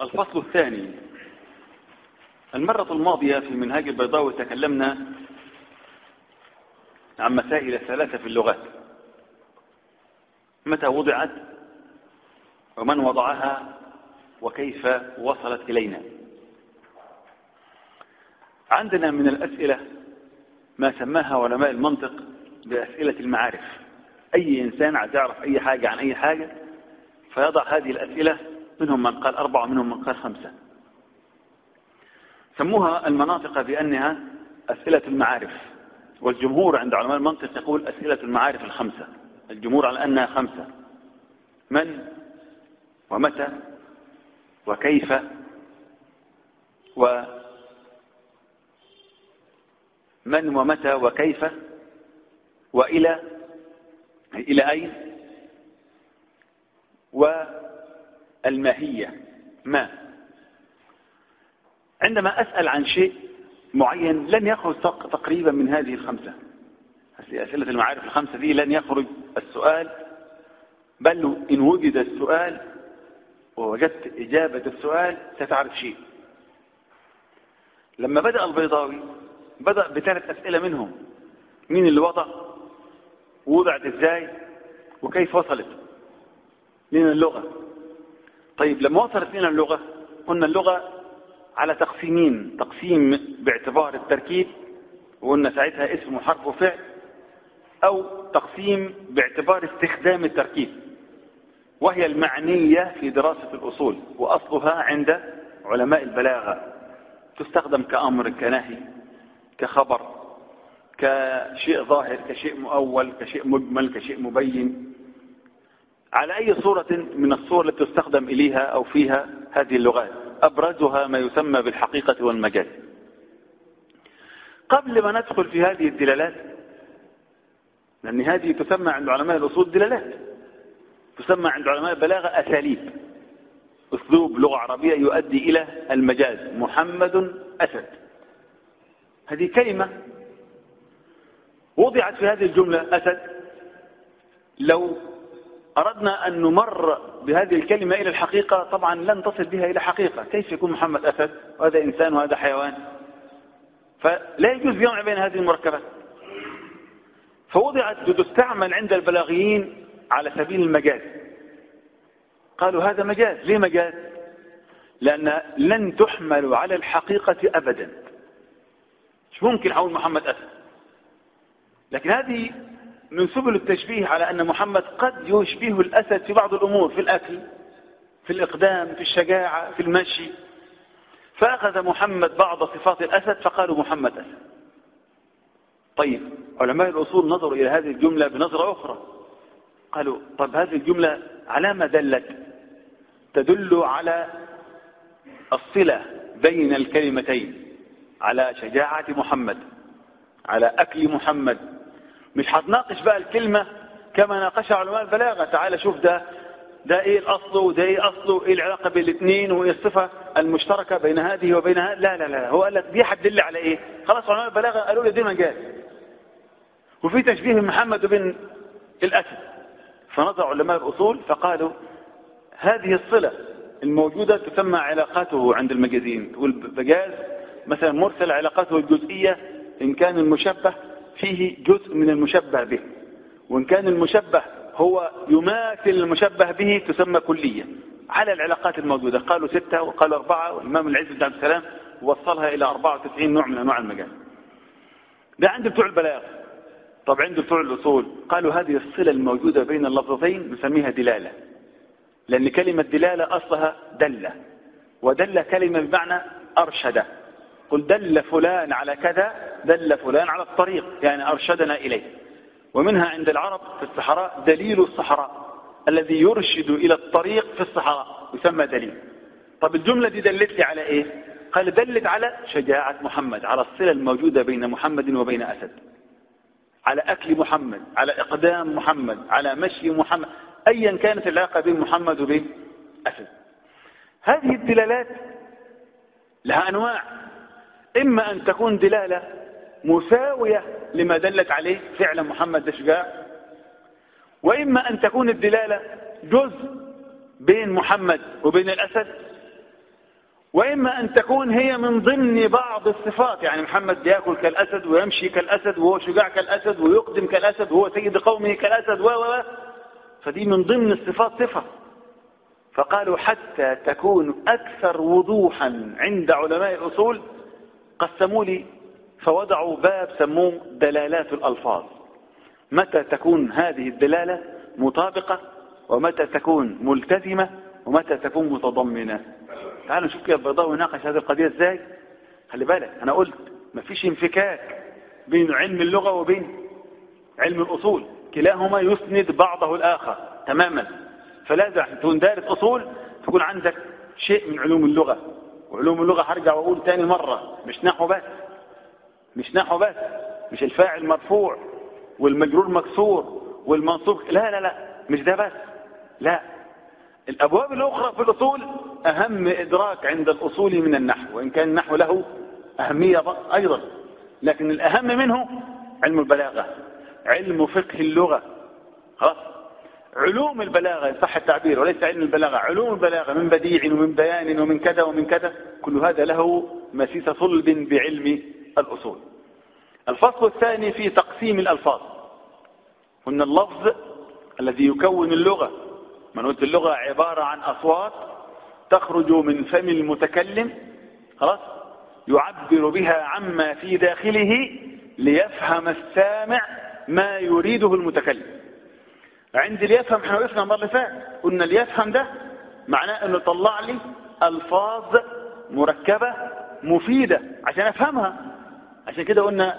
الفصل الثاني المرة الماضية في منهاج البيضاوي تكلمنا عن مسائل ثلاثة في اللغات متى وضعت ومن وضعها وكيف وصلت إلينا عندنا من الأسئلة ما سماها علماء المنطق بأسئلة المعارف أي إنسان عايز يعرف أي حاجة عن أي حاجة فيضع هذه الأسئلة منهم من قال أربعة ومنهم من قال خمسة سموها المناطق بأنها أسئلة المعارف والجمهور عند علماء المنطق يقول أسئلة المعارف الخمسة الجمهور على أنها خمسة من ومتى وكيف ومن ومتى وكيف وإلى إلى أين والماهية ما عندما أسأل عن شيء معين لن يخرج تقريبا من هذه الخمسة أسئلة المعارف الخمسة دي لن يخرج السؤال بل إن وجد السؤال ووجدت إجابة السؤال ستعرف شيء لما بدأ البيضاوي بدأ بثلاث أسئلة منهم مين اللي وضع ووضعت ازاي وكيف وصلت لنا اللغة طيب لما وصلت لنا اللغة قلنا اللغة على تقسيمين تقسيم باعتبار التركيب وقلنا ساعتها اسم وحرف وفعل أو تقسيم باعتبار استخدام التركيب وهي المعنية في دراسة الأصول وأصلها عند علماء البلاغة تستخدم كأمر كنهي كخبر كشيء ظاهر كشيء مؤول كشيء مجمل كشيء مبين على أي صورة من الصور التي تستخدم إليها أو فيها هذه اللغات أبرزها ما يسمى بالحقيقة والمجاز قبل ما ندخل في هذه الدلالات لأن هذه تسمى عند علماء الأصول دلالات تسمى عند علماء البلاغة أساليب أسلوب لغة عربية يؤدي إلى المجاز محمد أسد هذه كلمة وضعت في هذه الجملة أسد لو أردنا أن نمر بهذه الكلمة إلى الحقيقة طبعا لن تصل بها إلى حقيقة كيف يكون محمد أسد وهذا إنسان وهذا حيوان فلا يجوز جمع بين هذه المركبات فوضعت تستعمل عند البلاغيين على سبيل المجاز قالوا هذا مجاز ليه مجاز لأن لن تحمل على الحقيقة أبدا مش ممكن أقول محمد أسد لكن هذه من سبل التشبيه على أن محمد قد يشبه الأسد في بعض الأمور في الأكل في الإقدام في الشجاعة في المشي فأخذ محمد بعض صفات الأسد فقالوا محمد أسد طيب علماء الأصول نظروا إلى هذه الجملة بنظرة أخرى قالوا طب هذه الجملة على ما دلت تدل على الصلة بين الكلمتين على شجاعة محمد على أكل محمد مش هتناقش بقى الكلمة كما ناقشها علماء البلاغة تعال شوف ده ده ايه الاصل وده ايه اصله ايه العلاقة بين الاثنين وايه الصفة المشتركة بين هذه وبين هذه لا لا لا هو قال لك دي هتدل على ايه خلاص علماء البلاغة قالوا لي دي مجال وفي تشبيه محمد بين الاسد فنظر علماء الاصول فقالوا هذه الصلة الموجودة تسمى علاقاته عند المجازين تقول مجاز مثلا مرسل علاقاته الجزئية إن كان المشبه فيه جزء من المشبه به وإن كان المشبه هو يماثل المشبه به تسمى كلية على العلاقات الموجودة قالوا ستة وقالوا أربعة والإمام العز بن عبد السلام وصلها إلى 94 نوع من أنواع المجال ده عند بتوع البلاغ طب عند بتوع الأصول قالوا هذه الصلة الموجودة بين اللفظين نسميها دلالة لأن كلمة دلالة أصلها دلة ودل كلمة بمعنى أرشد قل دل فلان على كذا دل فلان على الطريق يعني أرشدنا إليه ومنها عند العرب في الصحراء دليل الصحراء الذي يرشد إلى الطريق في الصحراء يسمى دليل طب الجملة دي دلت لي على إيه قال دلت على شجاعة محمد على الصلة الموجودة بين محمد وبين أسد على أكل محمد على إقدام محمد على مشي محمد أيا كانت العلاقة بين محمد وبين أسد هذه الدلالات لها أنواع إما أن تكون دلالة مساوية لما دلت عليه فعل محمد شجاع وإما أن تكون الدلالة جزء بين محمد وبين الأسد وإما أن تكون هي من ضمن بعض الصفات يعني محمد بياكل كالأسد ويمشي كالأسد وهو شجاع كالأسد ويقدم كالأسد وهو سيد قومه كالأسد و فدي من ضمن الصفات صفة فقالوا حتى تكون أكثر وضوحا عند علماء الأصول قسموا لي فوضعوا باب سموه دلالات الألفاظ متى تكون هذه الدلالة مطابقة ومتى تكون ملتزمة ومتى تكون متضمنة تعالوا نشوف كيف البيضاوي ناقش هذه القضية ازاي خلي بالك انا قلت ما فيش انفكاك بين علم اللغة وبين علم الأصول كلاهما يسند بعضه الآخر تماما فلازم تكون دارس أصول تكون عندك شيء من علوم اللغة وعلوم اللغة هرجع وأقول تاني مرة مش نحو بس مش نحو بس مش الفاعل مرفوع والمجرور مكسور والمنصوب لا لا لا مش ده بس لا الأبواب الأخرى في الأصول أهم إدراك عند الأصول من النحو وإن كان النحو له أهمية أيضا لكن الأهم منه علم البلاغة علم فقه اللغة خلاص علوم البلاغة إن صح التعبير وليس علم البلاغة علوم البلاغة من بديع ومن بيان ومن كذا ومن كذا كل هذا له مسيس صلب بعلم الأصول الفصل الثاني في تقسيم الألفاظ هن اللفظ الذي يكون اللغة من قلت اللغة عبارة عن أصوات تخرج من فم المتكلم خلاص يعبر بها عما في داخله ليفهم السامع ما يريده المتكلم عند ليفهم احنا وقفنا المره اللي فاتت قلنا ليفهم ده معناه انه طلع لي الفاظ مركبه مفيده عشان افهمها عشان كده قلنا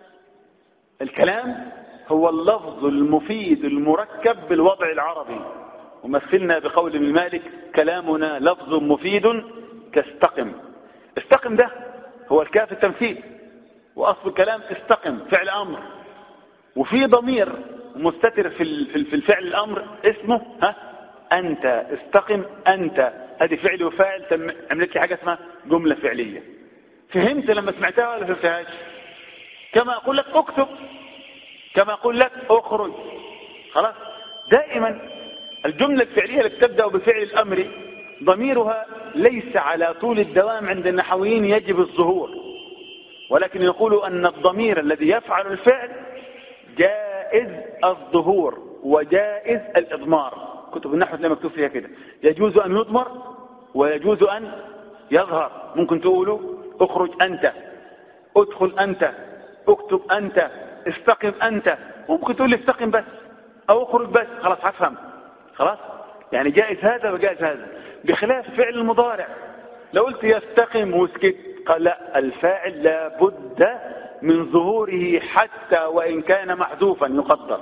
الكلام هو اللفظ المفيد المركب بالوضع العربي ومثلنا بقول ابن مالك كلامنا لفظ مفيد كاستقم استقم ده هو الكاف التمثيل وأصل الكلام استقم فعل أمر وفي ضمير مستتر في في الفعل الأمر اسمه ها أنت استقم أنت هذه فعل وفاعل عملت لي حاجة اسمها جملة فعلية فهمت لما سمعتها ولا فهمتهاش كما أقول لك اكتب كما أقول لك اخرج خلاص دائما الجملة الفعلية التي تبدأ بفعل الأمر ضميرها ليس على طول الدوام عند النحويين يجب الظهور ولكن يقول أن الضمير الذي يفعل الفعل جائز الظهور وجائز الإضمار كتب النحو تلاقي مكتوب فيها كده يجوز أن يضمر ويجوز أن يظهر ممكن تقولوا اخرج أنت ادخل أنت اكتب أنت استقم أنت ممكن تقول استقم بس أو اخرج بس خلاص هفهم خلاص يعني جائز هذا وجائز هذا بخلاف فعل المضارع لو قلت يستقم وسكت قال لا الفاعل لابد من ظهوره حتى وإن كان محذوفا يقدر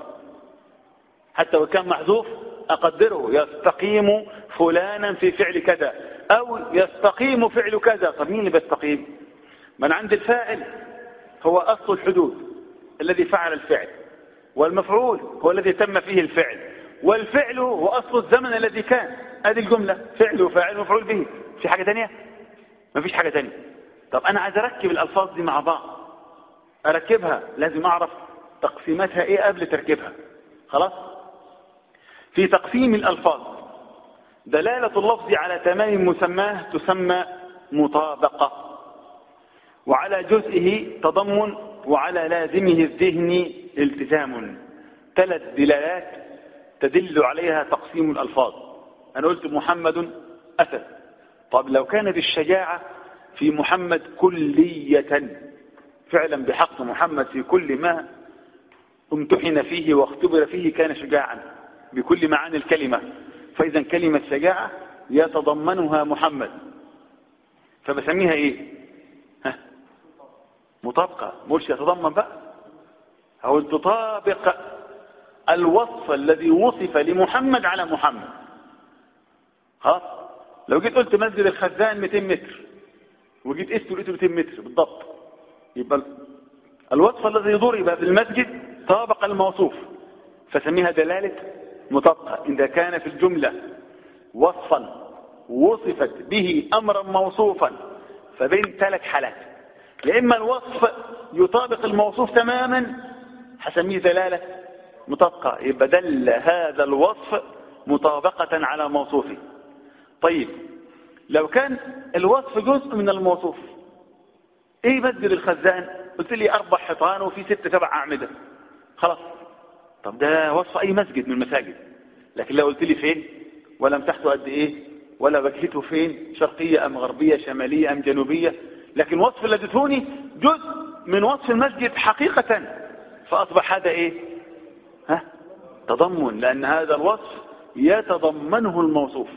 حتى وإن كان محذوف أقدره يستقيم فلانا في فعل كذا أو يستقيم فعل كذا طب مين اللي بيستقيم من عند الفاعل هو أصل الحدود الذي فعل الفعل والمفعول هو الذي تم فيه الفعل والفعل هو أصل الزمن الذي كان هذه الجملة فعل وفاعل ومفعول به في حاجة تانية ما فيش حاجة تانية طب أنا عايز أركب الألفاظ دي مع بعض أركبها لازم أعرف تقسيماتها إيه قبل تركيبها خلاص في تقسيم الألفاظ دلالة اللفظ على تمام مسماه تسمى مطابقة وعلى جزئه تضمن وعلى لازمه الذهني التزام ثلاث دلالات تدل عليها تقسيم الألفاظ أنا قلت محمد أسد طب لو كانت الشجاعة في محمد كلية فعلا بحق محمد في كل ما امتحن فيه واختبر فيه كان شجاعا بكل معاني الكلمة فإذا كلمة شجاعة يتضمنها محمد فبسميها ايه ها مطابقة مش يتضمن بقى أو تطابق الوصف الذي وصف لمحمد على محمد خلاص لو جيت قلت مسجد الخزان 200 متر وجيت قست لقيته 200 متر بالضبط يبقى الوصف الذي ضرب بالمسجد طابق الموصوف فسميها دلالة مطابقة إذا كان في الجملة وصفا وصفت به أمرا موصوفا فبين ثلاث حالات يا إما الوصف يطابق الموصوف تماما حسميه دلالة مطابقة يبقى دل هذا الوصف مطابقة على موصوفه طيب لو كان الوصف جزء من الموصوف ايه مسجد الخزان قلت لي اربع حيطان وفي ست سبع اعمدة خلاص طب ده وصف اي مسجد من المساجد لكن لو قلت لي فين ولا مساحته قد ايه ولا وجهته فين شرقية ام غربية شمالية ام جنوبية لكن وصف الذي توني جزء من وصف المسجد حقيقة فاصبح هذا ايه ها تضمن لان هذا الوصف يتضمنه الموصوف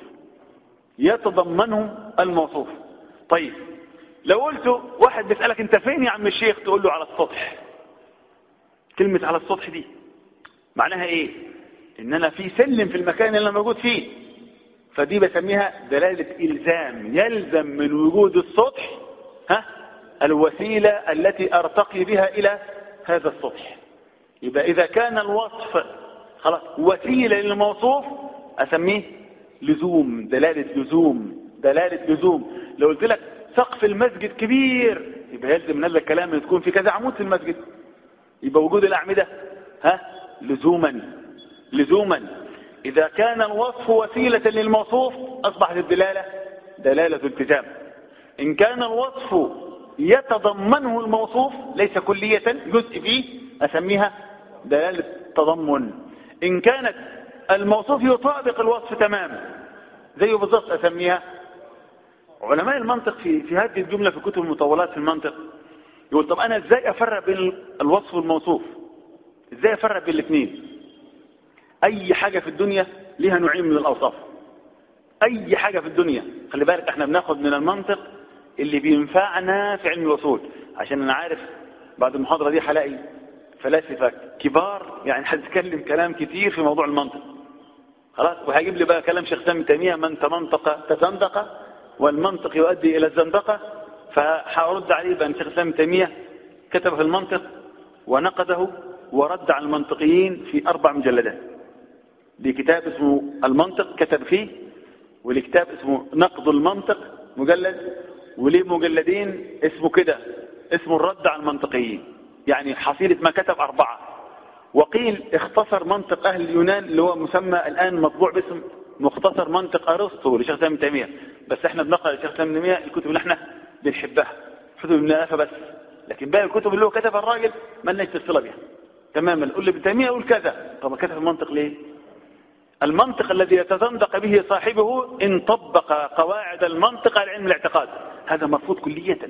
يتضمنه الموصوف طيب لو قلت واحد بيسألك انت فين يا عم الشيخ تقول له على السطح كلمة على السطح دي معناها ايه ان انا في سلم في المكان اللي انا موجود فيه فدي بسميها دلالة الزام يلزم من وجود السطح ها الوسيلة التي ارتقي بها الى هذا السطح يبقى اذا كان الوصف خلاص وسيلة للموصوف اسميه لزوم دلالة لزوم دلالة لزوم لو قلت لك سقف المسجد كبير يبقى يلزم من هذا الكلام ان تكون في كذا عمود في المسجد يبقى وجود الأعمدة ها لزوما لزوما إذا كان الوصف وسيلة للموصوف أصبحت الدلالة دلالة التزام إن كان الوصف يتضمنه الموصوف ليس كلية جزء فيه أسميها دلالة تضمن إن كانت الموصوف يطابق الوصف تماما زيه بالضبط أسميها علماء المنطق في في هذه الجملة في كتب المطولات في المنطق يقول طب أنا إزاي أفرق بين الوصف والموصوف إزاي أفرق بين الاثنين أي حاجة في الدنيا لها نوعين من الأوصاف أي حاجة في الدنيا خلي بالك احنا بناخد من المنطق اللي بينفعنا في علم الوصول عشان أنا عارف بعد المحاضرة دي هلاقي فلاسفة كبار يعني هتتكلم كلام كتير في موضوع المنطق خلاص وهيجيب لي بقى كلام شيخ سامي تيمية من تمنطق تزندق والمنطق يؤدي إلى الزندقة فهرد عليه بأن شيخ سامي تيمية كتب في المنطق ونقده ورد على المنطقيين في أربع مجلدات لكتاب اسمه المنطق كتب فيه ولكتاب اسمه نقد المنطق مجلد وليه مجلدين اسمه كده اسمه الرد على المنطقيين يعني حصيلة ما كتب أربعة وقيل اختصر منطق أهل اليونان اللي هو مسمى الآن مطبوع باسم مختصر منطق أرسطو لشيخ سامي تيمية بس احنا بنقرأ لشيخ سامي تيمية الكتب اللي احنا بنحبها كتب ابن آفة بس لكن باقي الكتب اللي هو كتبها الراجل ما لناش تصلة بها تماما قول لي ابن تيمية يقول كذا طب كتب المنطق ليه المنطق الذي يتزندق به صاحبه إن طبق قواعد المنطق على علم الاعتقاد هذا مرفوض كلية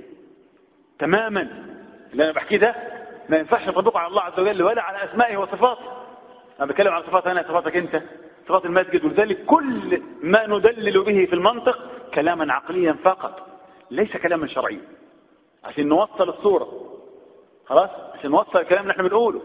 تماما اللي أنا بحكي ده ما ينفعش نطبقه على الله عز وجل ولا على أسمائه وصفاته أنا بتكلم عن صفات أنا صفاتك أنت صفات المسجد ولذلك كل ما ندلل به في المنطق كلاما عقليا فقط ليس كلاما شرعيا عشان نوصل الصورة خلاص عشان نوصل الكلام اللي احنا بنقوله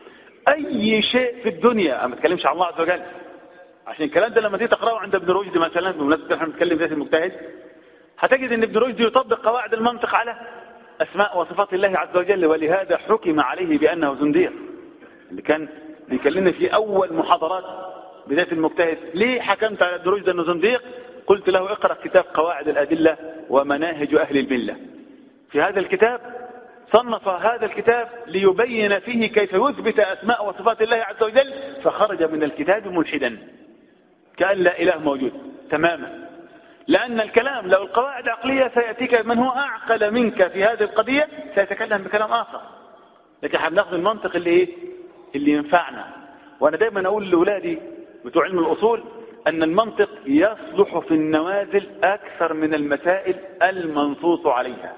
أي شيء في الدنيا أنا ما بتكلمش عن الله عز وجل عشان الكلام ده لما تيجي تقراه عند ابن رشد مثلا بمناسبة احنا بنتكلم ذات المجتهد هتجد ان ابن رشد يطبق قواعد المنطق على أسماء وصفات الله عز وجل ولهذا حكم عليه بأنه زنديق اللي كان بيكلمنا في أول محاضرات بداية المجتهد ليه حكمت على ابن رشد أنه زنديق قلت له اقرأ كتاب قواعد الأدلة ومناهج أهل الملة في هذا الكتاب صنف هذا الكتاب ليبين فيه كيف يثبت أسماء وصفات الله عز وجل فخرج من الكتاب ملحدا كأن لا إله موجود تماما لأن الكلام لو القواعد عقلية سيأتيك من هو أعقل منك في هذه القضية سيتكلم بكلام آخر لكن احنا بناخذ المنطق اللي إيه؟ اللي ينفعنا وأنا دايما أقول لأولادي بتوع علم الأصول أن المنطق يصلح في النوازل أكثر من المسائل المنصوص عليها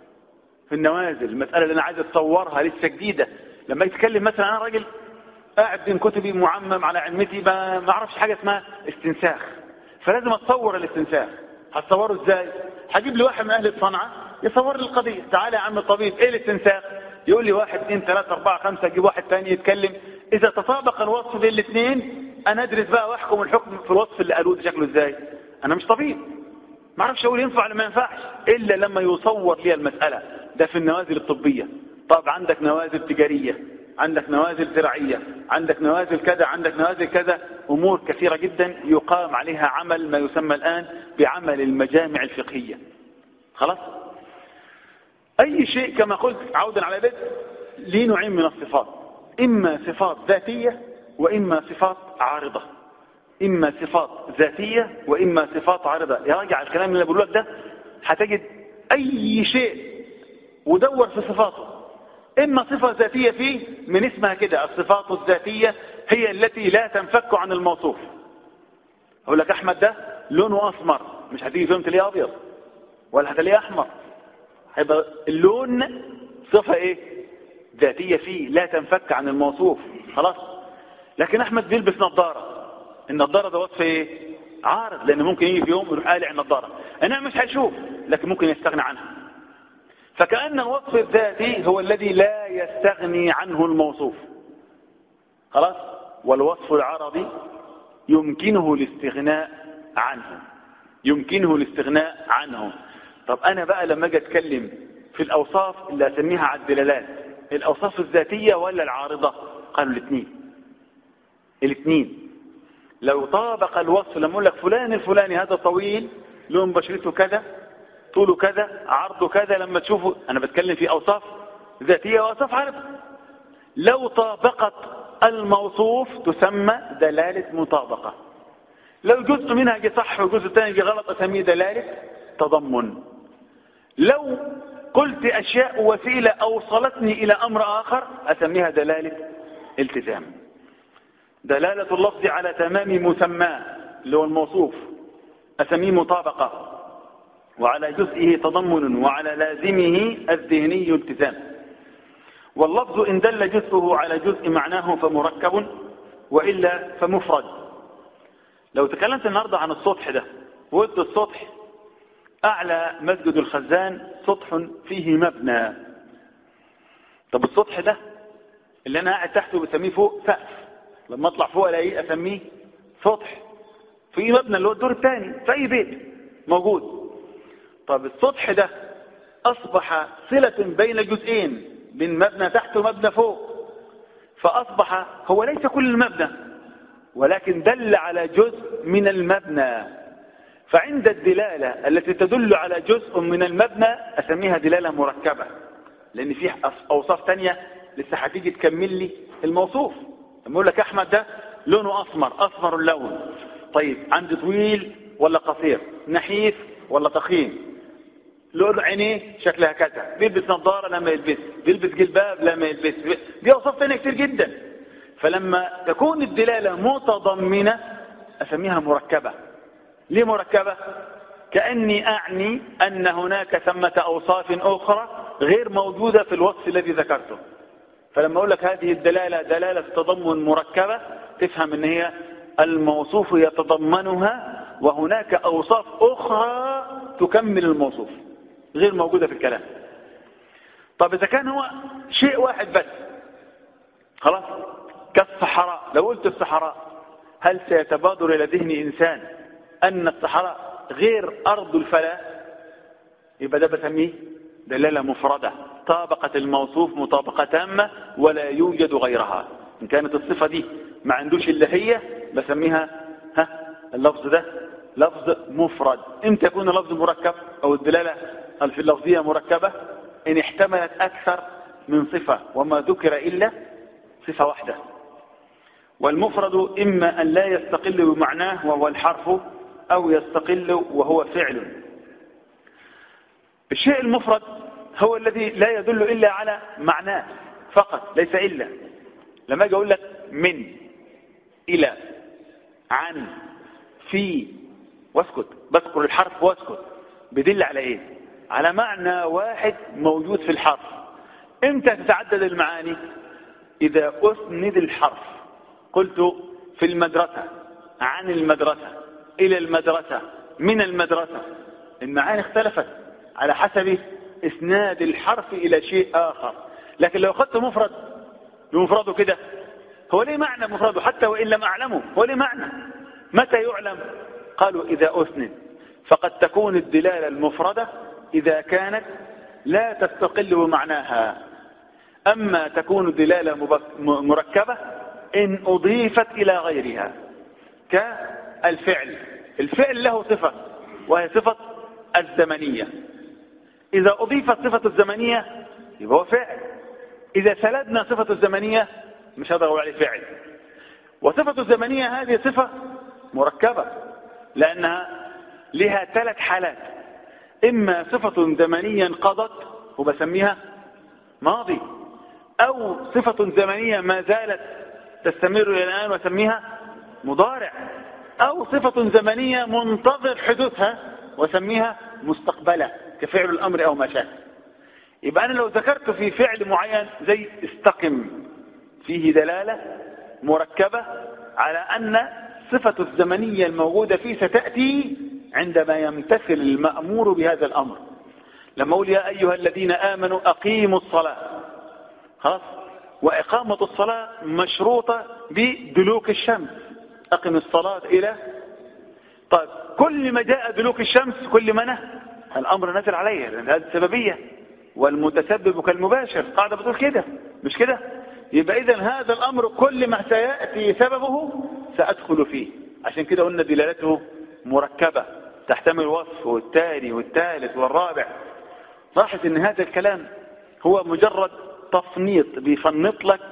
في النوازل المسألة اللي أنا عايز أتصورها لسه جديدة لما يتكلم مثلا أنا راجل قاعد بين كتبي معمم على علمتي ما اعرفش حاجة اسمها استنساخ فلازم اتصور الاستنساخ هتصوره ازاي هجيب لي واحد من اهل الصنعة يصور لي القضية تعالى يا عم الطبيب ايه الاستنساخ يقول لي واحد اثنين ثلاثة اربعة خمسة اجيب واحد ثاني يتكلم اذا تطابق الوصف بين الاثنين انا ادرس بقى واحكم الحكم في الوصف اللي قالوه ده شكله ازاي انا مش طبيب ما اعرفش اقول ينفع ولا ما ينفعش الا لما يصور لي المسألة ده في النوازل الطبية طب عندك نوازل تجارية عندك نوازل زراعية عندك نوازل كذا عندك نوازل كذا أمور كثيرة جدا يقام عليها عمل ما يسمى الآن بعمل المجامع الفقهية خلاص أي شيء كما قلت عودا على بدء ليه نوعين من الصفات إما صفات ذاتية وإما صفات عارضة إما صفات ذاتية وإما صفات عارضة يا راجع الكلام اللي بقول لك ده هتجد أي شيء ودور في صفاته إما صفة ذاتية فيه من اسمها كده الصفات الذاتية هي التي لا تنفك عن الموصوف أقول لك أحمد ده لونه أسمر مش هتيجي فيهم تلاقيه أبيض ولا هتلاقيه أحمر هيبقى اللون صفة إيه ذاتية فيه لا تنفك عن الموصوف خلاص لكن أحمد بيلبس نظارة النظارة ده وصف إيه عارض لأن ممكن يجي في يوم يروح قالع النظارة أنا مش هيشوف لكن ممكن يستغنى عنها فكأن الوصف الذاتي هو الذي لا يستغني عنه الموصوف خلاص والوصف العرضي يمكنه الاستغناء عنه يمكنه الاستغناء عنه طب أنا بقى لما أجي أتكلم في الأوصاف اللي أسميها على الدلالات الأوصاف الذاتية ولا العارضة قالوا الاثنين الاثنين لو طابق الوصف لما أقول لك فلان الفلاني هذا طويل لون بشرته كذا طوله كذا عرضه كذا لما تشوفه أنا بتكلم في أوصاف ذاتية وأوصاف عارضة لو طابقت الموصوف تسمى دلالة مطابقة لو جزء منها جه صح وجزء ثاني جه غلط أسميه دلالة تضمن لو قلت أشياء وسيلة أوصلتني إلى أمر آخر أسميها دلالة التزام دلالة اللفظ على تمام مسماه اللي هو الموصوف أسميه مطابقة وعلى جزئه تضمن وعلى لازمه الذهني التزام واللفظ إن دل جزءه على جزء معناه فمركب وإلا فمفرد لو تكلمت النهاردة عن السطح ده وقلت السطح أعلى مسجد الخزان سطح فيه مبنى طب السطح ده اللي أنا قاعد تحته بسميه فوق سقف لما أطلع فوق ألاقيه أسميه سطح في مبنى اللي هو الدور الثاني في أي بيت موجود طب السطح ده أصبح صلة بين جزئين من مبنى تحت ومبنى فوق فأصبح هو ليس كل المبنى ولكن دل على جزء من المبنى فعند الدلالة التي تدل على جزء من المبنى أسميها دلالة مركبة لأن فيه أوصاف تانية لسه هتيجي تكمل لي الموصوف لما أقول لك أحمد ده لونه أسمر أسمر اللون طيب عندي طويل ولا قصير نحيف ولا تخين لون عينيه شكلها كذا بيلبس نظارة لما يلبس بيلبس جلباب لما يلبس دي أوصاف تانية كتير جدا فلما تكون الدلالة متضمنة أسميها مركبة ليه مركبة كأني أعني أن هناك ثمة أوصاف أخرى غير موجودة في الوصف الذي ذكرته فلما أقول لك هذه الدلالة دلالة تضمن مركبة تفهم أن هي الموصوف يتضمنها وهناك أوصاف أخرى تكمل الموصوف غير موجودة في الكلام طب إذا كان هو شيء واحد بس خلاص كالصحراء لو قلت الصحراء هل سيتبادر إلى ذهن إنسان أن الصحراء غير أرض الفلاة يبقى ده بسميه دلالة مفردة طابقت الموصوف مطابقة تامة ولا يوجد غيرها إن كانت الصفة دي ما عندوش إلا هي بسميها ها اللفظ ده لفظ مفرد امتى يكون اللفظ مركب أو الدلالة في اللفظية مركبة إن احتملت أكثر من صفة وما ذكر إلا صفة واحدة والمفرد إما أن لا يستقل بمعناه وهو الحرف أو يستقل وهو فعل الشيء المفرد هو الذي لا يدل إلا على معناه فقط ليس إلا لما أجي أقول لك من إلى عن في واسكت بذكر الحرف واسكت بدل على إيه على معنى واحد موجود في الحرف امتى تتعدد المعاني إذا أسند الحرف قلت في المدرسة عن المدرسة إلى المدرسة من المدرسة المعاني اختلفت على حسب إسناد الحرف إلى شيء آخر لكن لو أخذت مفرد بمفرده كده هو ليه معنى مفرده حتى وإن لم أعلمه هو ليه معنى متى يعلم قالوا إذا أسند فقد تكون الدلالة المفردة إذا كانت لا تستقل بمعناها أما تكون الدلالة مركبة إن أضيفت إلى غيرها كالفعل الفعل له صفة وهي صفة الزمنية إذا أضيفت صفة الزمنية يبقى هو فعل إذا سلدنا صفة الزمنية مش هذا هو عليه فعل وصفة الزمنية هذه صفة مركبة لأنها لها ثلاث حالات إما صفة زمنية انقضت وبسميها ماضي أو صفة زمنية ما زالت تستمر إلى الآن وسميها مضارع أو صفة زمنية منتظر حدوثها وسميها مستقبلة كفعل الأمر أو ما شاء يبقى أنا لو ذكرت في فعل معين زي استقم فيه دلالة مركبة على أن صفة الزمنية الموجودة فيه ستأتي عندما يمتثل المأمور بهذا الأمر لما أقول يا أيها الذين آمنوا أقيموا الصلاة خلاص وإقامة الصلاة مشروطة بدلوك الشمس أقم الصلاة إلى طيب كل ما جاء دلوك الشمس كل ما نهى الأمر نزل عليه لأن هذه السببية والمتسبب كالمباشر قاعدة بتقول كده مش كده يبقى إذا هذا الأمر كل ما سيأتي سببه سأدخل فيه عشان كده قلنا دلالته مركبة تحتمل وصف والثاني والثالث والرابع لاحظ ان هذا الكلام هو مجرد تفنيط بيفنط لك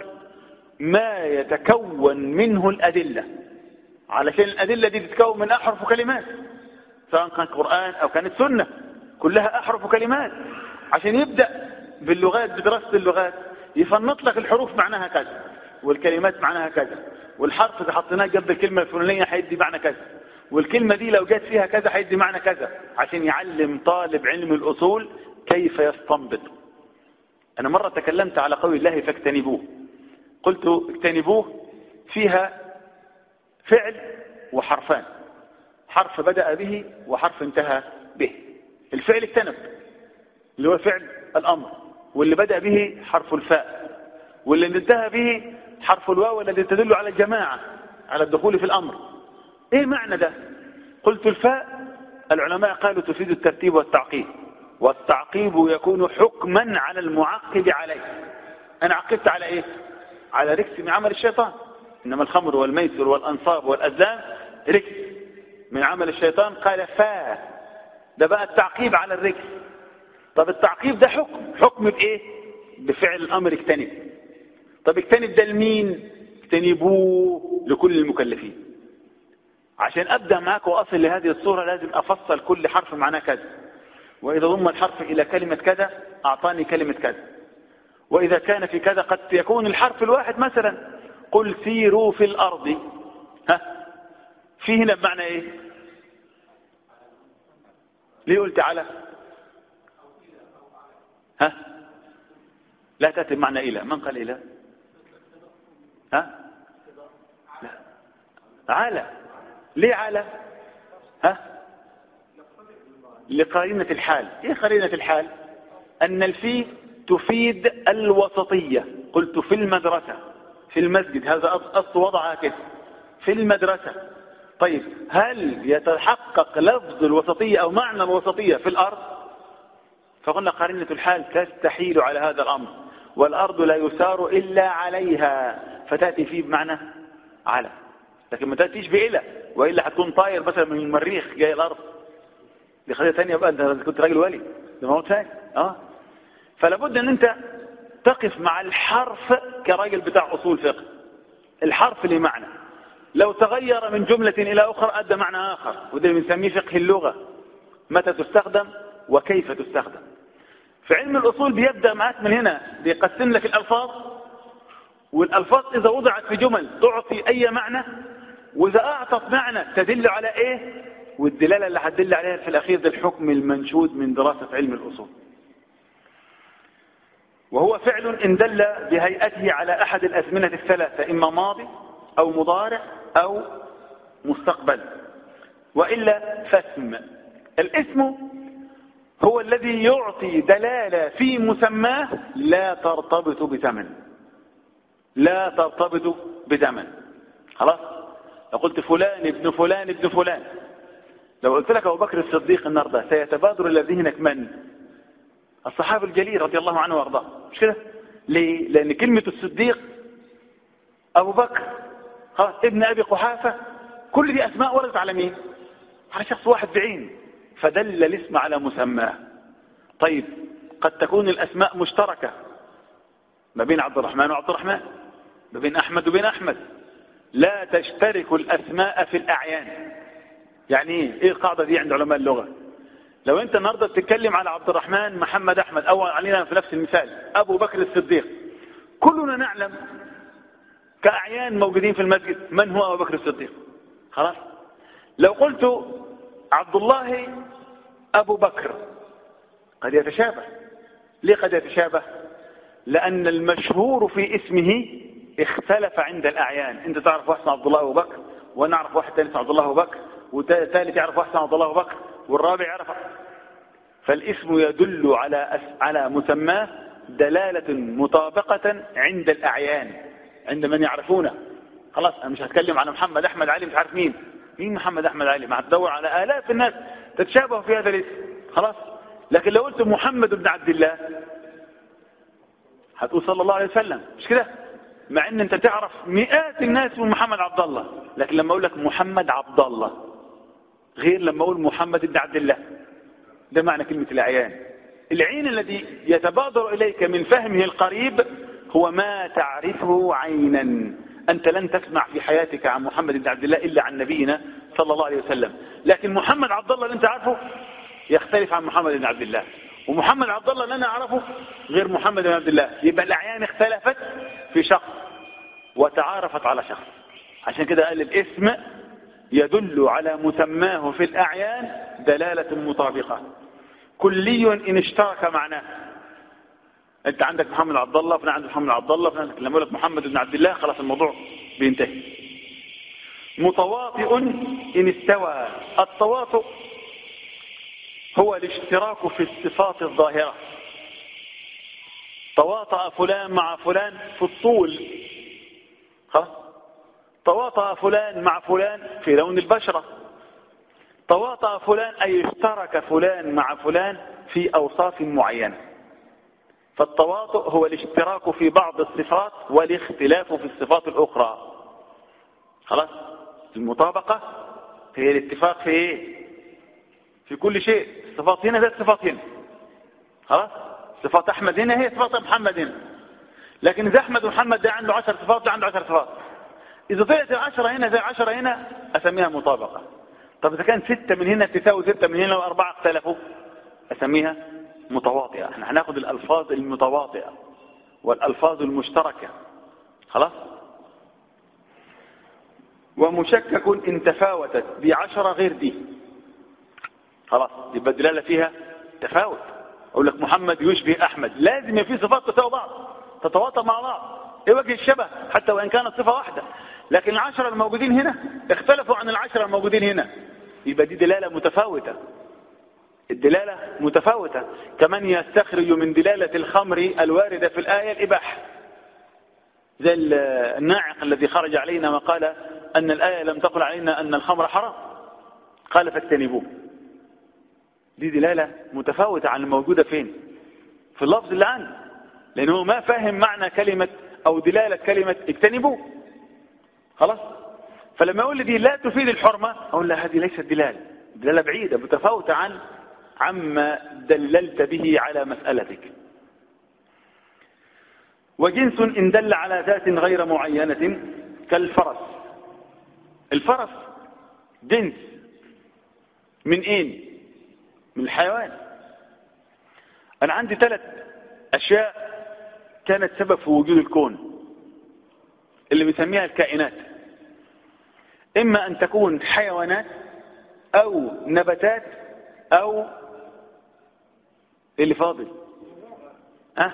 ما يتكون منه الأدلة علشان الأدلة دي تتكون من أحرف وكلمات سواء كان قرآن أو كانت سنة كلها أحرف وكلمات عشان يبدأ باللغات بدراسة اللغات يفنط لك الحروف معناها كذا والكلمات معناها كذا والحرف اللي حطيناه جنب الكلمة الفلانية هيدي معنى كذا والكلمة دي لو جت فيها كذا هيدي معنى كذا عشان يعلم طالب علم الأصول كيف يستنبط أنا مرة تكلمت على قول الله فاجتنبوه قلت اجتنبوه فيها فعل وحرفان حرف بدأ به وحرف انتهى به الفعل اجتنب اللي هو فعل الأمر واللي بدأ به حرف الفاء واللي انتهى به حرف الواو الذي تدل على الجماعة على الدخول في الأمر ايه معنى ده قلت الفاء العلماء قالوا تفيد الترتيب والتعقيب والتعقيب يكون حكما على المعقب عليه أنا عقبت على إيه على ركس من عمل الشيطان إنما الخمر والميسر والأنصاب والأزلام ركس من عمل الشيطان قال فا ده بقى التعقيب على الركس طب التعقيب ده حكم حكم بإيه بفعل الأمر اجتنب طب اجتنب ده لمين اجتنبوه لكل المكلفين عشان أبدأ معاك وأصل لهذه الصورة لازم أفصل كل حرف معناه كذا وإذا ضم الحرف إلى كلمة كذا أعطاني كلمة كذا وإذا كان في كذا قد يكون الحرف الواحد مثلا قل سيروا في الأرض ها في هنا بمعنى إيه ليه قلت على ها لا تأتي بمعنى إلى من قال إلى ها لا على ليه على ها لقرينة الحال ايه قرينة الحال ان الفي تفيد الوسطية قلت في المدرسة في المسجد هذا أصل وضعها كده في المدرسة طيب هل يتحقق لفظ الوسطية أو معنى الوسطية في الأرض فقلنا قرينة الحال تستحيل على هذا الأمر والأرض لا يسار إلا عليها فتأتي فيه بمعنى على لكن ما تأتيش بإلى وإلا هتكون طاير مثلا من المريخ جاي الأرض دي قضيه ثانيه بقى انت كنت راجل ولي ده موضوع ثاني اه فلا بد ان انت تقف مع الحرف كراجل بتاع اصول فقه الحرف له معنى لو تغير من جملة إلى أخرى أدى معنى آخر وده بنسميه فقه اللغة متى تستخدم وكيف تستخدم في علم الأصول بيبدأ معاك من هنا بيقسم لك الألفاظ والألفاظ إذا وضعت في جمل تعطي أي معنى وإذا أعطت معنى تدل على إيه والدلالة اللي هتدل عليها في الأخير ده الحكم المنشود من دراسة علم الأصول وهو فعل إن دل بهيئته على أحد الأزمنة الثلاثة إما ماضي أو مضارع أو مستقبل وإلا فاسم الاسم هو الذي يعطي دلالة في مسماه لا ترتبط بزمن لا ترتبط بزمن خلاص لو قلت فلان ابن فلان ابن فلان لو قلت لك أبو بكر الصديق النهارده سيتبادر إلى ذهنك من الصحابي الجليل رضي الله عنه وارضاه مش كده ليه لأن كلمة الصديق أبو بكر خلاص ابن أبي قحافة كل دي أسماء وردت على مين على شخص واحد بعين فدل الاسم على مسماه طيب قد تكون الأسماء مشتركة ما بين عبد الرحمن وعبد الرحمن ما بين أحمد وبين أحمد لا تشترك الأسماء في الأعيان يعني ايه ايه القاعدة دي عند علماء اللغة لو انت النهارده بتتكلم على عبد الرحمن محمد احمد او علينا في نفس المثال ابو بكر الصديق كلنا نعلم كأعيان موجودين في المسجد من هو ابو بكر الصديق خلاص لو قلت عبد الله ابو بكر قد يتشابه ليه قد يتشابه لأن المشهور في اسمه اختلف عند الأعيان أنت تعرف واحد عبد الله أبو بكر وأنا أعرف واحد ثالث عبد الله أبو بكر والثالث يعرف واحد عبد الله أبو بكر والرابع يعرف فالاسم يدل على على مسماه دلالة مطابقة عند الأعيان عند من يعرفونه خلاص أنا مش هتكلم على محمد أحمد علي مش عارف مين مين محمد أحمد علي ما هتدور على آلاف الناس تتشابه في هذا الاسم خلاص لكن لو قلت محمد بن عبد الله هتقول صلى الله عليه وسلم مش كده مع ان انت تعرف مئات الناس من محمد عبد الله لكن لما اقول لك محمد عبد الله غير لما اقول محمد بن عبد الله ده معنى كلمة الأعيان العين الذي يتبادر إليك من فهمه القريب هو ما تعرفه عينا أنت لن تسمع في حياتك عن محمد بن عبد الله إلا عن نبينا صلى الله عليه وسلم لكن محمد عبد الله اللي أنت عارفه يختلف عن محمد بن عبد الله ومحمد عبد الله اللي أنا أعرفه غير محمد بن عبد الله يبقى الأعيان اختلفت في شخص وتعارفت على شخص عشان كده قال الاسم يدل على مسماه في الأعيان دلالة مطابقة كلي إن اشترك معناه أنت عندك محمد عبد الله فأنا عندي محمد عبد الله فأنا لما أقول لك محمد بن عبد الله خلاص الموضوع بينتهي متواطئ إن استوى التواطؤ هو الاشتراك في الصفات الظاهرة تواطأ فلان مع فلان في الطول خلاص تواطأ فلان مع فلان في لون البشرة تواطأ فلان أي اشترك فلان مع فلان في أوصاف معينة فالتواطؤ هو الاشتراك في بعض الصفات والاختلاف في الصفات الأخرى خلاص المطابقة هي الاتفاق في ايه في كل شيء الصفات هنا زي الصفات هنا خلاص صفات أحمد هنا هي صفات محمد هنا لكن إذا أحمد ومحمد ده عنده عشر صفات ده عنده عشر صفات إذا طلعت عشرة هنا زي عشرة هنا أسميها مطابقة طب إذا كان ستة من هنا تساوي ستة من هنا وأربعة اختلفوا أسميها متواطئة احنا هناخد الألفاظ المتواطئة والألفاظ المشتركة خلاص ومشكك إن تفاوتت بعشرة غير دي خلاص يبقى الدلالة فيها تفاوت أقول لك محمد يشبه أحمد لازم في صفات تساوي بعض تتواطى مع بعض ايه وجه الشبه حتى وإن كانت صفة واحدة لكن العشرة الموجودين هنا اختلفوا عن العشرة الموجودين هنا يبقى دي دلالة متفاوتة الدلالة متفاوتة كمان يستخرج من دلالة الخمر الواردة في الآية الإباحة زي الناعق الذي خرج علينا وقال أن الآية لم تقل علينا أن الخمر حرام قال فاجتنبوه دي دلالة متفاوتة عن الموجودة فين في اللفظ اللي عنده لأنه ما فاهم معنى كلمة أو دلالة كلمة اجتنبوه خلاص فلما يقول لي دي لا تفيد الحرمة أقول له هذه ليست دلالة دلالة بعيدة متفاوتة عن عما دللت به على مسألتك وجنس إن دل على ذات غير معينة كالفرس الفرس جنس من ايه من الحيوان أنا عندي ثلاث أشياء كانت سبب في وجود الكون اللي بنسميها الكائنات إما أن تكون حيوانات أو نباتات أو اللي فاضل أه؟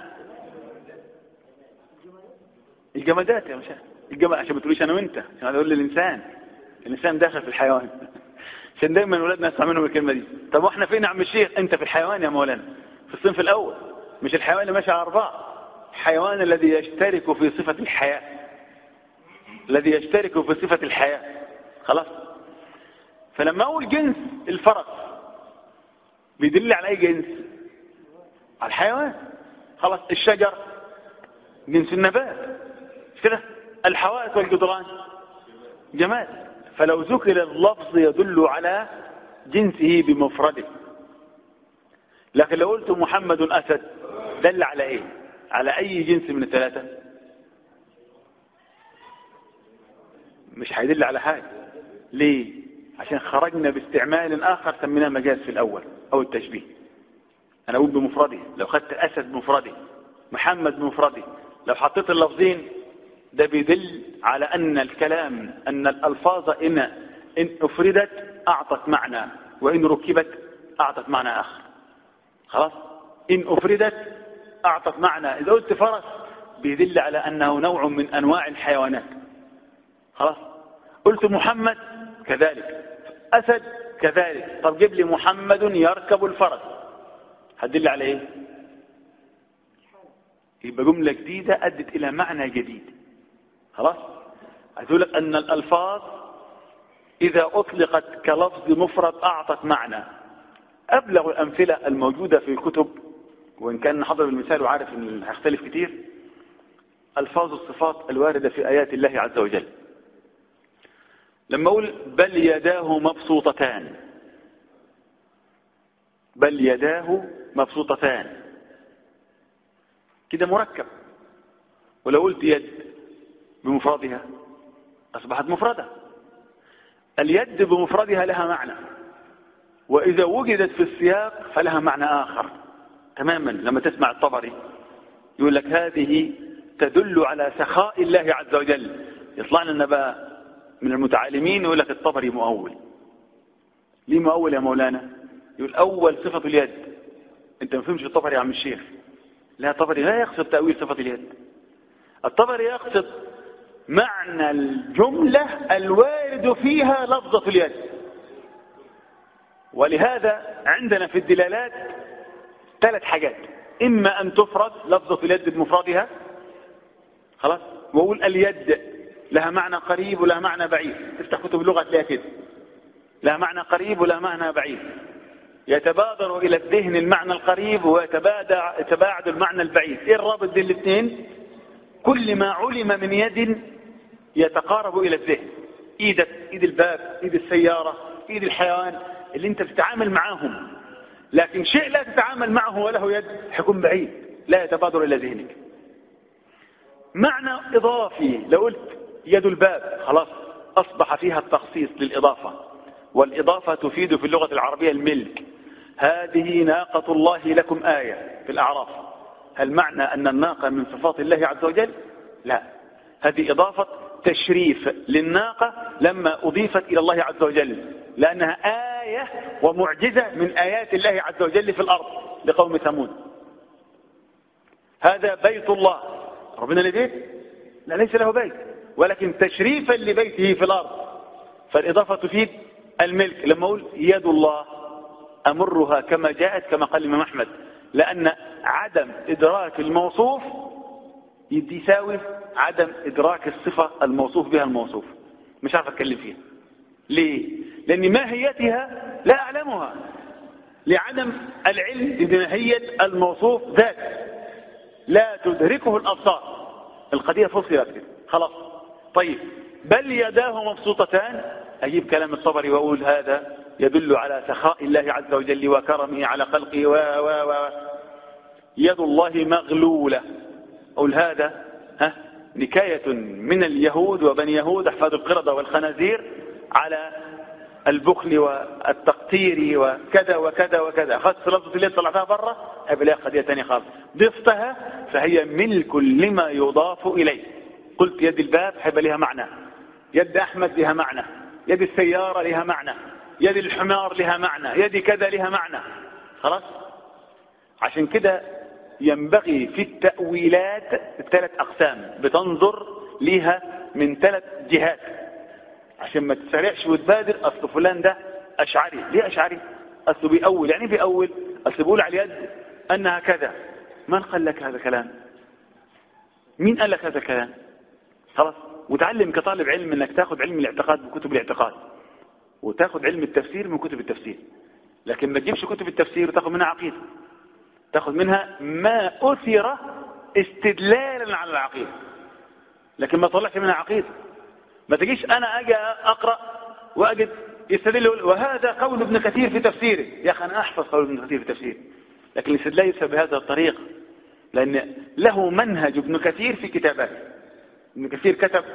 الجمادات يا مشاهد الجماد عشان ما تقوليش أنا وأنت عشان أقول للإنسان الإنسان داخل في الحيوان عشان دايما ولادنا يسمع منهم الكلمة دي طب واحنا فين يا عم الشيخ انت في الحيوان يا مولانا في الصنف الاول مش الحيوان اللي ماشي على اربعه الحيوان الذي يشترك في صفة الحياة الذي يشترك في صفة الحياة خلاص فلما اقول جنس الفرس بيدل على اي جنس على الحيوان خلاص الشجر جنس النبات كده الحوائط والجدران جماد فلو ذكر اللفظ يدل على جنسه بمفرده لكن لو قلت محمد أسد دل على ايه على اي جنس من الثلاثة مش هيدل على حاجة ليه عشان خرجنا باستعمال آخر سميناه مجاز في الأول أو التشبيه أنا أقول بمفرده لو خدت أسد بمفرده محمد بمفرده لو حطيت اللفظين ده بيدل على أن الكلام أن الألفاظ إن, إن أفردت أعطت معنى وإن ركبت أعطت معنى آخر خلاص إن أفردت أعطت معنى إذا قلت فرس بيدل على أنه نوع من أنواع الحيوانات خلاص قلت محمد كذلك أسد كذلك طب جيب لي محمد يركب الفرس هتدل على إيه يبقى جملة جديدة أدت إلى معنى جديد خلاص هتقول لك أن الألفاظ إذا أطلقت كلفظ مفرد أعطت معنى أبلغ الأمثلة الموجودة في الكتب وإن كان حضر المثال وعارف أن هيختلف كتير ألفاظ الصفات الواردة في آيات الله عز وجل لما أقول بل يداه مبسوطتان بل يداه مبسوطتان كده مركب ولو قلت يد بمفردها أصبحت مفردة اليد بمفردها لها معنى وإذا وجدت في السياق فلها معنى آخر تماما لما تسمع الطبري يقول لك هذه تدل على سخاء الله عز وجل يطلع لنا بقى من المتعالمين يقول لك الطبري مؤول ليه مؤول يا مولانا يقول أول صفة اليد أنت ما فهمش الطبري يا عم الشيخ لا الطبري لا يقصد تأويل صفة اليد الطبري يقصد معنى الجملة الوارد فيها لفظة اليد ولهذا عندنا في الدلالات ثلاث حاجات إما أن تفرد لفظة اليد بمفردها خلاص وأقول اليد لها معنى قريب ولها معنى بعيد تفتح كتب اللغة تلاقيها كده لها معنى قريب ولها معنى بعيد يتبادر إلى الذهن المعنى القريب ويتباعد المعنى البعيد إيه الرابط بين الاثنين كل ما علم من يد يتقارب إلى الذهن إيدك إيد الباب إيد السيارة إيد الحيوان اللي انت بتتعامل معاهم لكن شيء لا تتعامل معه وله يد حكم بعيد لا يتبادر إلى ذهنك معنى إضافي لو قلت يد الباب خلاص أصبح فيها التخصيص للإضافة والإضافة تفيد في اللغة العربية الملك هذه ناقة الله لكم آية في الأعراف هل معنى أن الناقة من صفات الله عز وجل لا هذه إضافة تشريف للناقة لما أضيفت إلى الله عز وجل لأنها آية ومعجزة من آيات الله عز وجل في الأرض لقوم ثمود هذا بيت الله ربنا لبيت لا ليس له بيت ولكن تشريفا لبيته في الأرض فالإضافة تفيد الملك لما أقول يد الله أمرها كما جاءت كما قال الإمام أحمد لأن عدم إدراك الموصوف يساوي عدم إدراك الصفة الموصوف بها الموصوف مش عارف أتكلم فيها ليه؟ لأن ماهيتها لا أعلمها لعدم العلم بماهية الموصوف ذات لا تدركه الأبصار القضية فصلت كده خلاص طيب بل يداه مبسوطتان أجيب كلام الطبري وأقول هذا يدل على سخاء الله عز وجل وكرمه على خلقه و و و يد الله مغلولة أقول هذا ها نكاية من اليهود وبني يهود أحفاد القردة والخنازير على البخل والتقتير وكذا وكذا وكذا أخذت لفظة اليد طلعتها برا أبلا قضية ثانية خالص ضفتها فهي ملك لما يضاف إليه قلت يد الباب هيبقى لها معنى يد أحمد لها معنى يد السيارة لها معنى يد الحمار لها معنى يد كذا لها معنى خلاص عشان كده ينبغي في التأويلات ثلاث أقسام بتنظر لها من ثلاث جهات عشان ما تسرعش وتبادر أصل فلان ده أشعري ليه أشعري أصله بيأول يعني بيأول أصل بيقول على اليد أنها كذا من قال لك هذا الكلام مين قال لك هذا الكلام خلاص وتعلم كطالب علم انك تاخذ علم الاعتقاد بكتب الاعتقاد وتاخذ علم التفسير من كتب التفسير لكن ما تجيبش كتب التفسير وتاخذ منها عقيده تاخذ منها ما اثر استدلالا على العقيده لكن ما طلعش منها عقيده ما تجيش انا اجي اقرا واجد يستدل وهذا قول ابن كثير في تفسيره يا اخي انا احفظ قول ابن كثير في تفسيره لكن الاستدلال يفسر بهذا الطريق لان له منهج ابن كثير في كتاباته ابن كثير كتب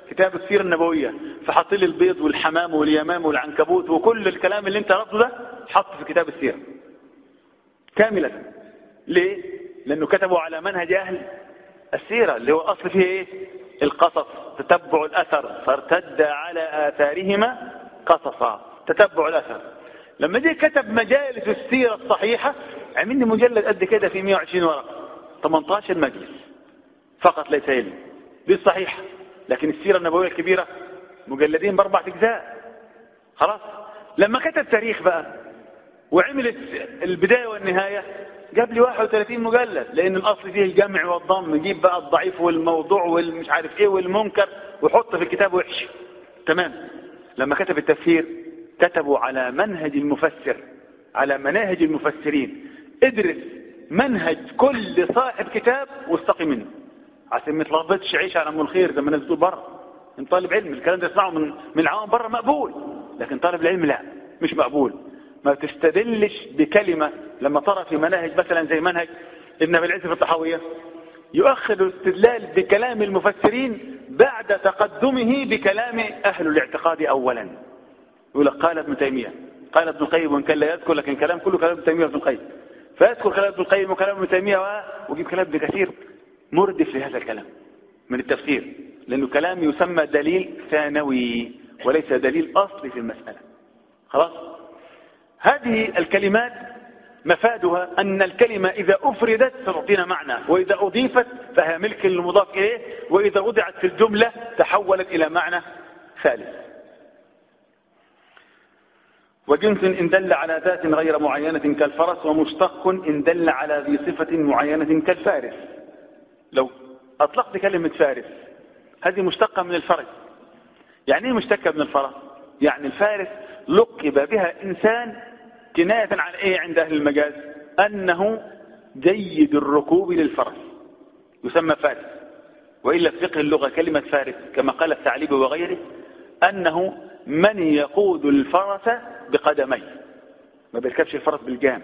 كتاب السيرة النبوية فحط لي البيض والحمام واليمام والعنكبوت وكل الكلام اللي انت ربطه ده حط في كتاب السيرة كاملة ليه؟ لأنه كتبوا على منهج أهل السيرة اللي هو أصل فيه إيه؟ القصص تتبع الأثر فارتد على آثارهما قصصا تتبع الأثر لما جه كتب مجالس السيرة الصحيحة عملني مجلد قد كده في 120 ورقة 18 مجلس فقط ليس علم دي الصحيحة لكن السيرة النبوية الكبيرة مجلدين بأربعة أجزاء خلاص لما كتب تاريخ بقى وعملت البداية والنهاية جاب لي 31 مجلد لأن الأصل فيه الجمع والضم يجيب بقى الضعيف والموضوع والمش عارف إيه والمنكر وحط في الكتاب وحش تمام لما كتب التفسير كتبوا على منهج المفسر على مناهج المفسرين ادرس منهج كل صاحب كتاب واستقي منه عشان ما تلخبطش عيش على ام الخير زي ما الناس بتقول بره ان طالب علم الكلام ده يسمعه من من العوام بره مقبول لكن طالب العلم لا مش مقبول ما تستدلش بكلمة لما ترى في مناهج مثلا زي منهج ابن ابي العز في الطحاوية يؤخذ الاستدلال بكلام المفسرين بعد تقدمه بكلام أهل الاعتقاد أولا يقول لك قال ابن تيمية قال ابن القيم وإن كان لا يذكر لكن كلام كله كلام ابن تيمية وابن القيم فيذكر كلام ابن القيم وكلام ابن تيمية ويجيب كلام ابن كثير مردف لهذا الكلام من التفسير لأنه كلام يسمى دليل ثانوي وليس دليل أصلي في المسألة خلاص هذه الكلمات مفادها أن الكلمة إذا أفردت تعطينا معنى وإذا أضيفت فهي ملك المضاف إليه وإذا وضعت في الجملة تحولت إلى معنى ثالث وجنس إن دل على ذات غير معينة كالفرس ومشتق إن دل على ذي صفة معينة كالفارس لو أطلقت كلمة فارس هذه مشتقة من الفرس يعني ايه مشتقة من الفرس يعني الفارس لقب بها إنسان كناية عن إيه عند أهل المجاز أنه جيد الركوب للفرس يسمى فارس وإلا في فقه اللغة كلمة فارس كما قال الثعلبي وغيره أنه من يقود الفرس بقدميه ما بيركبش الفرس بالجام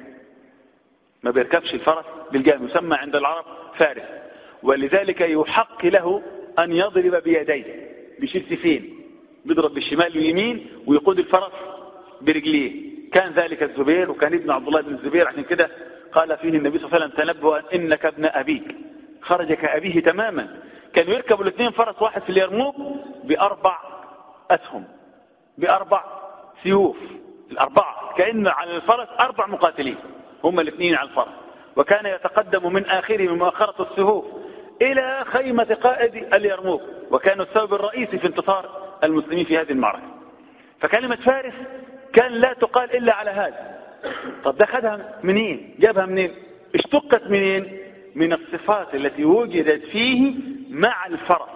ما بيركبش الفرس بالجام يسمى عند العرب فارس ولذلك يحق له أن يضرب بيديه بيشيل سيفين بيضرب بالشمال واليمين ويقود الفرس برجليه كان ذلك الزبير وكان ابن عبد الله بن الزبير عشان كده قال فيه النبي صلى الله عليه وسلم تنبؤا إنك ابن أبيك خرج كأبيه تماما كانوا يركبوا الاثنين فرس واحد في اليرموك بأربع أسهم بأربع سيوف الأربعة كأن على الفرس أربع مقاتلين هم الاثنين على الفرس وكان يتقدم من آخره من مؤخرة السهوف إلى خيمة قائد اليرموك وكان السبب الرئيسي في انتصار المسلمين في هذه المعركة فكلمة فارس كان لا تقال إلا على هذا طب ده خدها منين جابها منين اشتقت منين من الصفات التي وجدت فيه مع الفرس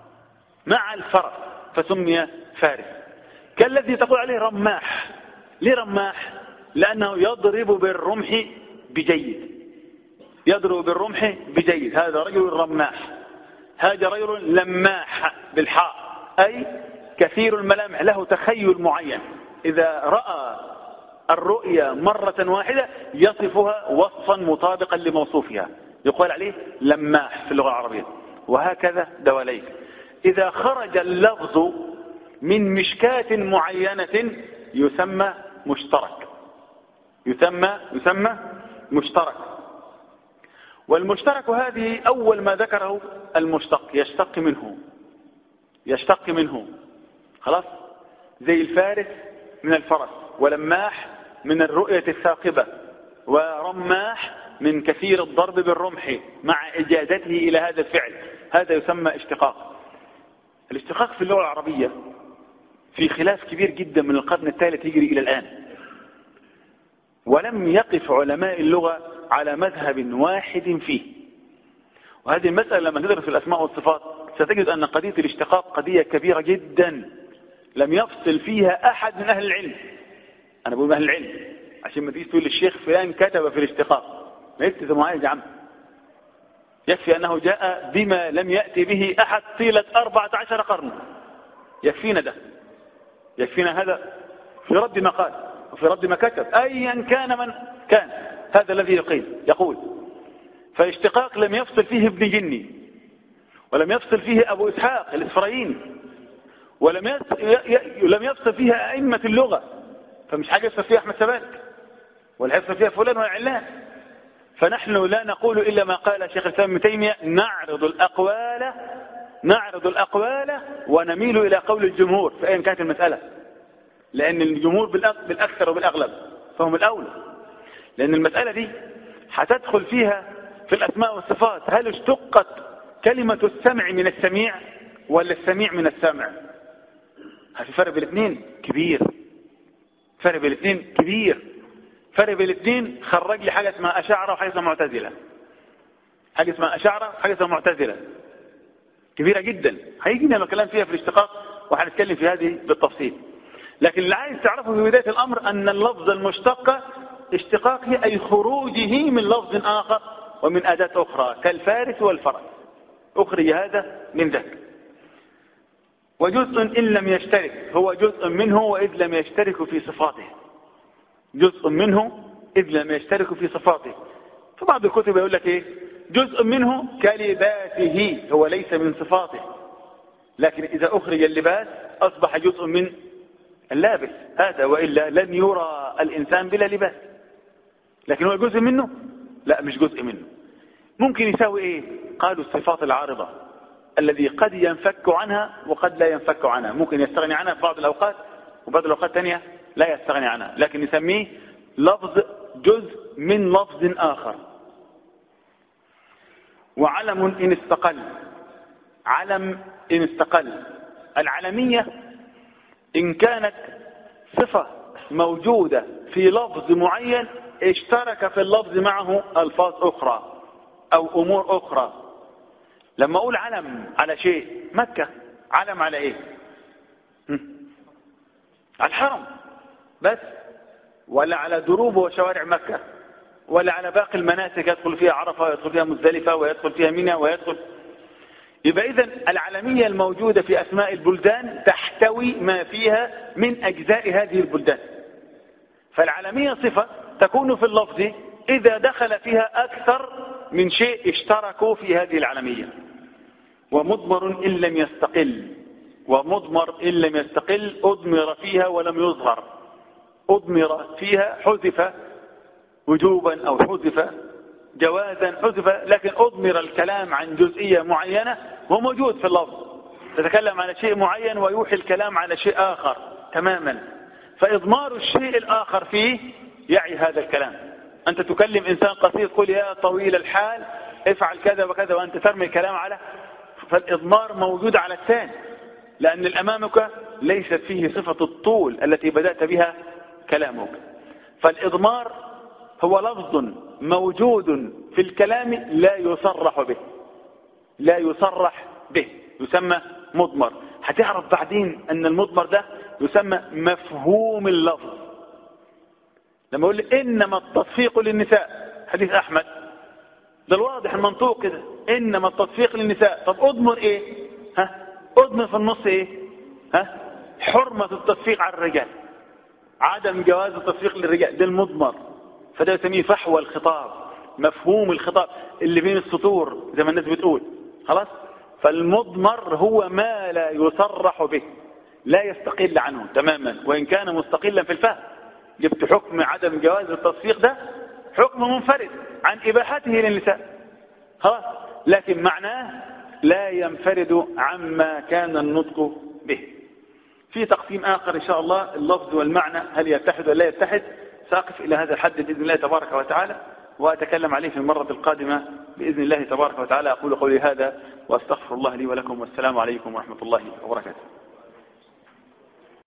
مع الفرس فسمي فارس كالذي تقول عليه رماح ليه رماح لأنه يضرب بالرمح بجيد يضرب بالرمح بجيد هذا رجل رماح هذا رجل لماح بالحاء أي كثير الملامح له تخيل معين إذا رأى الرؤيا مرة واحدة يصفها وصفا مطابقا لموصوفها يقال عليه لماح في اللغة العربية وهكذا دواليك إذا خرج اللفظ من مشكاة معينة يسمى مشترك يسمى يسمى مشترك والمشترك هذه أول ما ذكره المشتق يشتق منه يشتق منه خلاص زي الفارس من الفرس ولماح من الرؤية الثاقبة ورماح من كثير الضرب بالرمح مع إجازته إلى هذا الفعل هذا يسمى اشتقاق الاشتقاق في اللغة العربية في خلاف كبير جدا من القرن الثالث يجري إلى الآن ولم يقف علماء اللغة على مذهب واحد فيه وهذه المسألة لما ندرس الأسماء والصفات ستجد أن قضية الاشتقاق قضية كبيرة جدا لم يفصل فيها أحد من أهل العلم أنا بقول أهل العلم عشان ما تيجي تقول للشيخ فلان كتب في الاشتقاق ما يكتب معايا يا عم يكفي أنه جاء بما لم يأتي به أحد طيلة أربعة عشر قرن يكفينا ده يكفينا هذا في رد ما قال وفي رد ما كتب أيا كان من كان هذا الذي يقيل يقول فالاشتقاق لم يفصل فيه ابن جني ولم يفصل فيه أبو إسحاق الإسفرايني ولم لم يفصل فيها أئمة اللغة فمش حاجة يفصل فيها أحمد سبالك ولا يفصل فيها فلان ولا علان فنحن لا نقول إلا ما قال شيخ الإسلام ابن تيمية نعرض الأقوال نعرض الأقوال ونميل إلى قول الجمهور في أين كانت المسألة لأن الجمهور بالأكثر وبالأغلب فهم الأولى لأن المسألة دي هتدخل فيها في الأسماء والصفات هل اشتقت كلمة السمع من السميع ولا السميع من السمع هل في فرق بين الاثنين كبير فرق بين الاثنين كبير فرق بين الاثنين خرج لي حاجة اسمها أشعرة وحاجة اسمها معتزلة حاجة اسمها أشعرة وحاجة اسمها معتزلة كبيرة جدا هيجينا الكلام فيها في الاشتقاق وهنتكلم في هذه بالتفصيل لكن اللي عايز تعرفه في بداية الأمر أن اللفظ المشتق اشتقاقه أي خروجه من لفظ آخر ومن أداة أخرى كالفارس والفرس أخرج هذا من ذاك وجزء إن لم يشترك هو جزء منه وإذ لم يشترك في صفاته جزء منه إذ لم يشترك في صفاته فبعض الكتب يقول لك إيه جزء منه كلباسه هو ليس من صفاته لكن إذا أخرج اللباس أصبح جزء من اللابس هذا وإلا لن يرى الإنسان بلا لباس لكن هو جزء منه لا مش جزء منه ممكن يساوي إيه قالوا الصفات العارضة الذي قد ينفك عنها وقد لا ينفك عنها ممكن يستغني عنها في بعض الأوقات وبعض الأوقات الثانية لا يستغني عنها لكن نسميه لفظ جزء من لفظ آخر وعلم إن استقل علم إن استقل العلمية إن كانت صفة موجودة في لفظ معين اشترك في اللفظ معه ألفاظ أخرى أو أمور أخرى لما أقول علم على شيء مكة علم على إيه على الحرم بس ولا على دروب وشوارع مكة ولا على باقي المناسك يدخل فيها عرفة ويدخل فيها مزدلفة ويدخل فيها منى ويدخل يبقى إذا العلمية الموجودة في أسماء البلدان تحتوي ما فيها من أجزاء هذه البلدان فالعلمية صفة تكون في اللفظ إذا دخل فيها أكثر من شيء اشتركوا في هذه العلمية ومضمر إن لم يستقل ومضمر إن لم يستقل أضمر فيها ولم يظهر أضمر فيها حذف وجوبا أو حذف جوازا حذف لكن أضمر الكلام عن جزئية معينة هو موجود في اللفظ تتكلم على شيء معين ويوحي الكلام على شيء آخر تماما فإضمار الشيء الآخر فيه يعي هذا الكلام أنت تكلم إنسان قصير قل يا طويل الحال افعل كذا وكذا وأنت ترمي الكلام على فالإضمار موجود على الثاني لأن الأمامك ليست فيه صفة الطول التي بدأت بها كلامك فالإضمار هو لفظ موجود في الكلام لا يصرح به لا يصرح به يسمى مضمر هتعرف بعدين أن المضمر ده يسمى مفهوم اللفظ لما يقول إنما التصفيق للنساء حديث أحمد ده الواضح المنطوق كده إنما التصفيق للنساء طب أضمر إيه ها أضمر في النص إيه ها حرمة التصفيق على الرجال عدم جواز التصفيق للرجال ده المضمر فده يسميه فحوى الخطاب مفهوم الخطاب اللي بين السطور زي ما الناس بتقول خلاص فالمضمر هو ما لا يصرح به لا يستقل عنه تماما وإن كان مستقلا في الفهم جبت حكم عدم جواز التصفيق ده حكم منفرد عن إباحته للنساء خلاص لكن معناه لا ينفرد عما كان النطق به في تقسيم آخر إن شاء الله اللفظ والمعنى هل يتحد ولا لا يتحد سأقف إلى هذا الحد بإذن الله تبارك وتعالى وأتكلم عليه في المرة القادمة بإذن الله تبارك وتعالى أقول قولي هذا وأستغفر الله لي ولكم والسلام عليكم ورحمة الله وبركاته